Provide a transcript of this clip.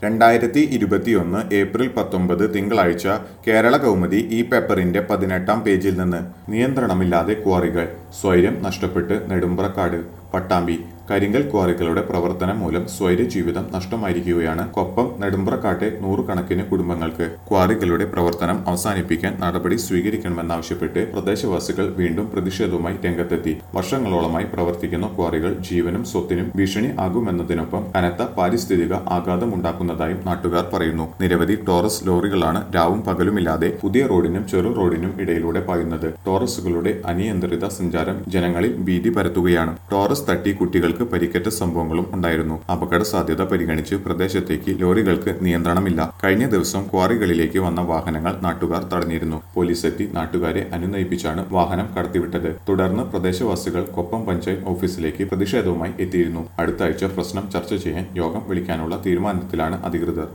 രണ്ടായിരത്തി ഇരുപത്തിയൊന്ന് ഏപ്രിൽ പത്തൊമ്പത് തിങ്കളാഴ്ച കേരള കൗമുദി ഈ പേപ്പറിന്റെ പതിനെട്ടാം പേജിൽ നിന്ന് നിയന്ത്രണമില്ലാതെ ക്വാറികൾ സ്വൈര്യം നഷ്ടപ്പെട്ട് നെടുമ്പ്രക്കാട് പട്ടാമ്പി കരിങ്കൽ ക്വാറികളുടെ പ്രവർത്തനം മൂലം സ്വൈര്യ ജീവിതം നഷ്ടമായിരിക്കുകയാണ് കൊപ്പം നെടുമ്പ്രക്കാട്ടെ നൂറുകണക്കിന് കുടുംബങ്ങൾക്ക് ക്വാറികളുടെ പ്രവർത്തനം അവസാനിപ്പിക്കാൻ നടപടി സ്വീകരിക്കണമെന്നാവശ്യപ്പെട്ട് പ്രദേശവാസികൾ വീണ്ടും പ്രതിഷേധവുമായി രംഗത്തെത്തി വർഷങ്ങളോളമായി പ്രവർത്തിക്കുന്ന ക്വാറികൾ ജീവനും സ്വത്തിനും ഭീഷണി ആകുമെന്നതിനൊപ്പം കനത്ത പാരിസ്ഥിതിക ആഘാതമുണ്ടാക്കുന്നതായും നാട്ടുകാർ പറയുന്നു നിരവധി ടോറസ് ലോറികളാണ് രാവും പകലുമില്ലാതെ പുതിയ റോഡിനും ചെറു റോഡിനും ഇടയിലൂടെ പായുന്നത് ടോറസുകളുടെ അനിയന്ത്രിത സഞ്ചാരം ജനങ്ങളിൽ ഭീതി പരത്തുകയാണ് ടോറസ് തട്ടി കുട്ടികൾക്ക് പരിക്കേറ്റ സംഭവങ്ങളും ഉണ്ടായിരുന്നു അപകട സാധ്യത പരിഗണിച്ച് പ്രദേശത്തേക്ക് ലോറികൾക്ക് നിയന്ത്രണമില്ല കഴിഞ്ഞ ദിവസം ക്വാറികളിലേക്ക് വന്ന വാഹനങ്ങൾ നാട്ടുകാർ തടഞ്ഞിരുന്നു പോലീസ് എത്തി നാട്ടുകാരെ അനുനയിപ്പിച്ചാണ് വാഹനം കടത്തിവിട്ടത് തുടർന്ന് പ്രദേശവാസികൾ കൊപ്പം പഞ്ചായത്ത് ഓഫീസിലേക്ക് പ്രതിഷേധവുമായി എത്തിയിരുന്നു അടുത്ത ആഴ്ച പ്രശ്നം ചർച്ച ചെയ്യാൻ യോഗം വിളിക്കാനുള്ള തീരുമാനത്തിലാണ് അധികൃതർ